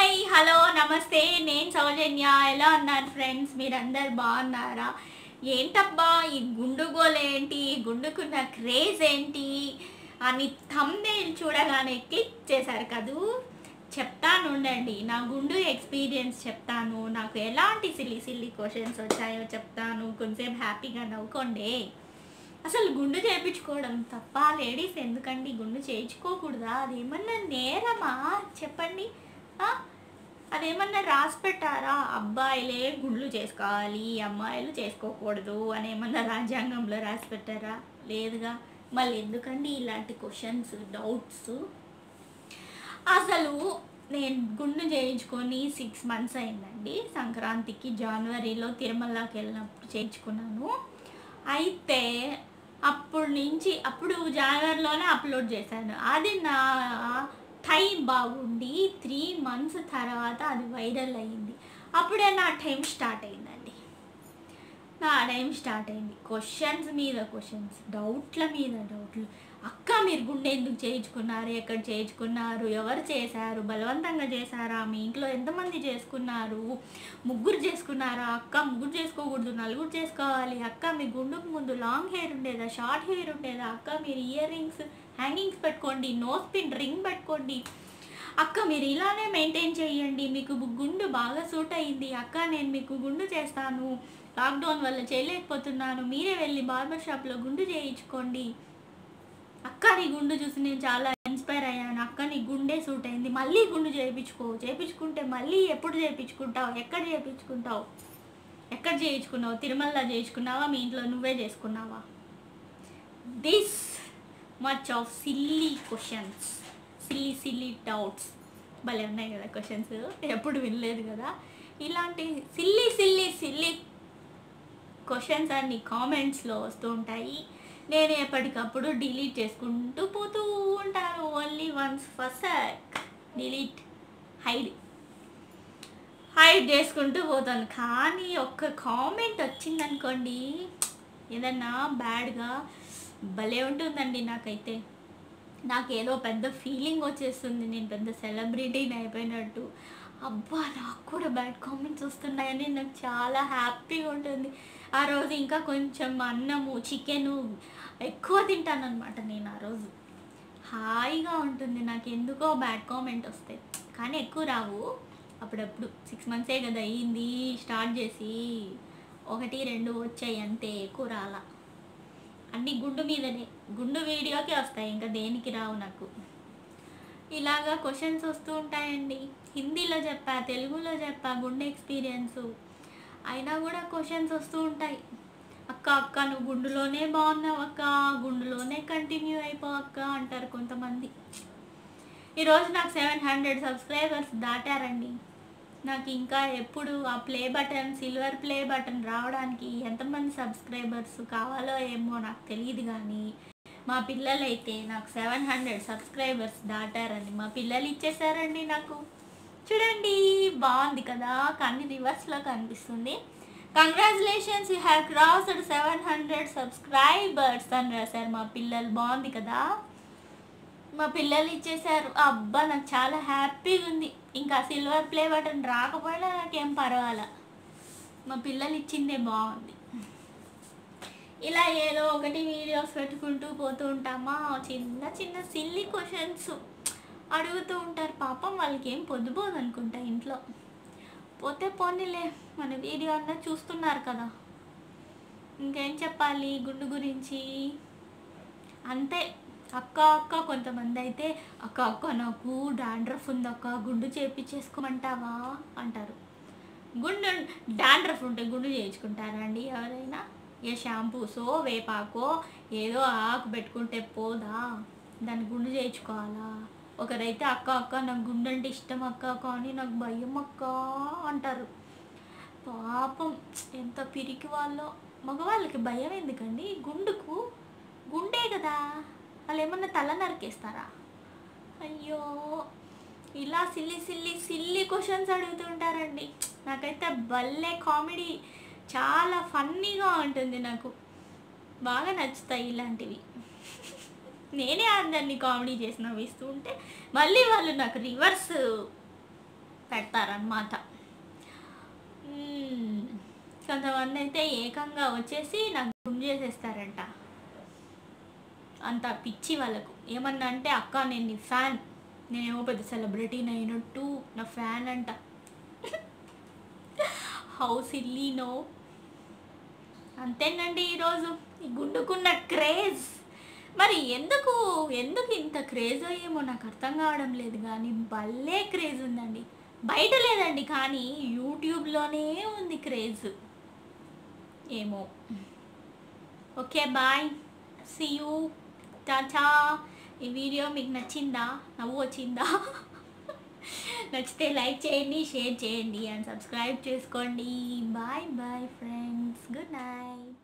Hi hello నమస్తే నేను సౌజన్య ఎలా ఉన్నారు ఫ్రెండ్స్ మీరందరు బాగున్నారా ఏంటబ్బా ఈ గుండుగోలు ఏంటి ఈ గుండుకున్న క్రేజ్ ఏంటి అని thumbnail చూడగానే క్లిక్ చేశారు కదూ చెప్తాను ఉండండి నా గుండు ఎక్స్పీరియన్స్ చెప్తాను నాకు ఎలాంటి సిల్లి సిల్లి క్వశ్చన్స్ వచ్చాయో చెప్తాను కొంచెంసేపు హ్యాపీగా నవ్వుకోండి అసలు గుండు చేయించుకోవడం తప్ప లేడీస్ ఎందుకండి గుండు చేయించుకోకూడదా అదేమన్నా నేరమా చెప్పండి ఆ? అదేమన్నా రాసి పెట్టారా అబ్బాయిలే గుండ్లు చేసుకోవాలి అమ్మాయిలు చేసుకోకూడదు అని ఏమన్నా రాజ్యాంగంలో రాసి పెట్టారా లేదుగా మళ్ళీ ఎందుకండి ఇలాంటి క్వశ్చన్స్ డౌట్స్ అసలు నేను గుండు చేయించుకొని సిక్స్ మంత్స్ అయిందండి సంక్రాంతికి జనవరిలో తిరుమలకి వెళ్ళినప్పుడు చేయించుకున్నాను అయితే అప్పుడు నుంచి అప్పుడు జనవరిలోనే అప్లోడ్ చేశాను అది నా టైం బాగుండి త్రీ మంత్స్ తర్వాత అది వైరల్ అయ్యింది అప్పుడే నా టైం స్టార్ట్ అయిందండి నా టైం స్టార్ట్ అయింది క్వశ్చన్స్ మీద క్వశ్చన్స్ డౌట్ల మీద డౌట్లు అక్క మీరు గుండె ఎందుకు చేయించుకున్నారు ఎక్కడ చేయించుకున్నారు ఎవరు చేశారు బలవంతంగా చేశారా మీ ఇంట్లో ఎంతమంది చేసుకున్నారు ముగ్గురు చేసుకున్నారా అక్క ముగ్గురు చేసుకోకూడదు నలుగురు చేసుకోవాలి అక్క మీ గుండుకు ముందు లాంగ్ హెయిర్ ఉండేదా షార్ట్ హెయిర్ ఉండేదా అక్క మీరు ఇయర్ రింగ్స్ హ్యాంగింగ్స్ పెట్టుకోండి నోస్ పిన్ రింగ్ పెట్టుకోండి అక్క మీరు ఇలానే మెయింటైన్ చేయండి మీకు గు- గుండు బాగా సూట్ అయ్యింది అక్క నేను మీకు గుండు చేస్తాను లాక్డౌన్ వల్ల చేయలేకపోతున్నాను మీరే వెళ్ళి బార్బర్ షాప్లో గుండు చేయించుకోండి అక్క నీ గుండు చూసి నేను చాలా ఇన్స్పైర్ అయ్యాను అక్క నీ గుండె సూట్ అయింది మళ్ళీ గుండు చేయించుకో చేయించుకుంటే మళ్ళీ ఎప్పుడు చేయించుకుంటావు ఎక్కడ చేయించుకుంటావు ఎక్కడ చేయించుకున్నావు తిరుమలలో చేయించుకున్నావా మీ ఇంట్లో నువ్వే చేసుకున్నావా this much of silly questions silly silly doubts భలే ఉన్నాయి కదా క్వశ్చన్స్ ఎప్పుడు వినలేదు కదా ఇలాంటి సిల్లీ సిల్లీ సిల్లీ క్వశ్చన్స్ అన్ని కామెంట్స్లో వస్తూ ఉంటాయి నేను ఎప్పటికప్పుడు డిలీట్ చేసుకుంటూ పోతూ ఉంటాను only once first delete hide hide చేసుకుంటూ పోతాను కానీ ఒక్క కామెంట్ వచ్చిందనుకోండి ఏదన్నా బ్యాడ్గా భలే ఉంటుందండి నాకైతే నాకేదో పెద్ద ఫీలింగ్ వచ్చేస్తుంది నేను పెద్ద సెలబ్రిటీని అయిపోయినట్టు అబ్బా నాకు కూడా బ్యాడ్ కామెంట్స్ వస్తున్నాయని నాకు చాలా హ్యాపీగా ఉంటుంది ఆ రోజు ఇంకా కొంచెం అన్నము చికెను ఎక్కువ తింటాను అనమాట నేను ఆ రోజు హాయిగా ఉంటుంది నాకు ఎందుకో బ్యాడ్ కామెంట్ వస్తాయి కానీ ఎక్కువ రావు అప్పుడప్పుడు సిక్స్ మంత్సే కదా అయ్యింది స్టార్ట్ చేసి ఒకటి రెండు వచ్చాయి అంతే ఎక్కువ రాలా అన్ని గుండు మీదనే గుండు వీడియోకి వస్తాయి ఇంకా దేనికి రావు నాకు ఇలాగా క్వశ్చన్స్ వస్తూ ఉంటాయండి హిందీలో చెప్పా తెలుగులో చెప్పా గుండె ఎక్స్పీరియన్స్ అయినా కూడా క్వశ్చన్స్ వస్తూ ఉంటాయి అక్క అక్క నువ్వు గుండులోనే బాగున్నావు అక్క గుండులోనే కంటిన్యూ అయిపో అక్క అంటారు కొంతమంది ఈరోజు నాకు సెవెన్ హండ్రెడ్ సబ్స్క్రైబర్స్ దాటారండి నాకు ఇంకా ఎప్పుడు ఆ play button silver play button రావడానికి ఎంతమంది సబ్స్క్రైబర్స్ కావాలో ఏమో నాకు తెలియదు కానీ మా పిల్లలైతే నాకు సెవెన్ హండ్రెడ్ సబ్స్క్రైబర్స్ దాటారండి మా పిల్లలు ఇచ్చేసారండి నాకు చూడండి బాగుంది కదా కానీ రివర్స్లో కనిపిస్తుంది congratulations you have crossed seven hundred subscribers అని రాశారు మా పిల్లలు బాగుంది కదా మా పిల్లలు ఇచ్చేసారు అబ్బా నాకు చాలా హ్యాపీగా ఉంది ఇంకా సిల్వర్ ప్లే బటన్ రాకపోయినా నాకేం పర్వాలా మా పిల్లలు ఇచ్చిందే బాగుంది ఇలా ఏదో ఒకటి వీడియోస్ పెట్టుకుంటూ పోతూ ఉంటామా చిన్న చిన్న సిల్లీ క్వశ్చన్స్ అడుగుతూ ఉంటారు పాపం వాళ్ళకి ఏం పొద్దుపోదు అనుకుంటా ఇంట్లో పోతే పోనీలే మన వీడియో అన్నా చూస్తున్నారు కదా ఇంకేం చెప్పాలి గుండు గురించి అంతే అక్క అక్క కొంతమంది అయితే అక్క అక్క నాకు డాండ్రఫ్ ఉంది అక్క గుండు చేపించేసుకోమంటావా అంటారు గుండు డాండ్రఫ్ ఉంటే గుండు చేయించుకుంటారా అండి ఎవరైనా ఏ షాంపూసో వేపాకో ఏదో ఆకు పెట్టుకుంటే పోదా దాన్ని గుండు చేయించుకోవాలా ఒకరైతే అక్క అక్క నాకు గుండు అంటే ఇష్టం అక్క కానీ నాకు భయం అక్క అంటారు పాపం ఎంత పిరికి వాళ్ళో మగవాళ్ళకి భయం ఎందుకండి గుండుకు గుండే కదా వాళ్ళు ఏమన్నా తల నరికేస్తారా అయ్యో ఇలా సిల్లి సిల్లి సిల్లి క్వశ్చన్స్ అడుగుతుంటారండి నాకైతే భలే కామెడీ చాలా ఫన్నీగా ఉంటుంది నాకు బాగా నచ్చుతాయి ఇలాంటివి నేనే అందరినీ కామెడీ చేసి నవ్విస్తూ ఉంటే మళ్ళీ వాళ్ళు నాకు రివర్స్ పెడతారనమాట మ్మ్. కొంతమంది అయితే ఏకంగా వచ్చేసి నాకు గుమ్ చేసేస్తారంట అంత పిచ్చి వాళ్ళకు ఏమన్నా అంటే అక్క నేను నీ ఫ్యాన్ నేనేమో పెద్ద సెలబ్రిటీని అయినట్టు నా ఫ్యాన్ అంట హౌస్ ఇల్లీనో అంతేనండి ఈరోజు ఈ గుండుకున్న క్రేజ్ మరి ఎందుకు ఎందుకు ఇంత క్రేజ్ ఏమో నాకు అర్థం కావడం లేదు కానీ భలే క్రేజ్ ఉందండి బయట లేదండి కానీ యూట్యూబ్లోనే ఉంది క్రేజ్ ఏమో ఓకే బాయ్ సి యూ టాటా ఈ వీడియో మీకు నచ్చిందా నవ్వు వచ్చిందా నచ్చితే లైక్ చేయండి షేర్ చేయండి అండ్ సబ్స్క్రైబ్ చేసుకోండి bye bye friends good night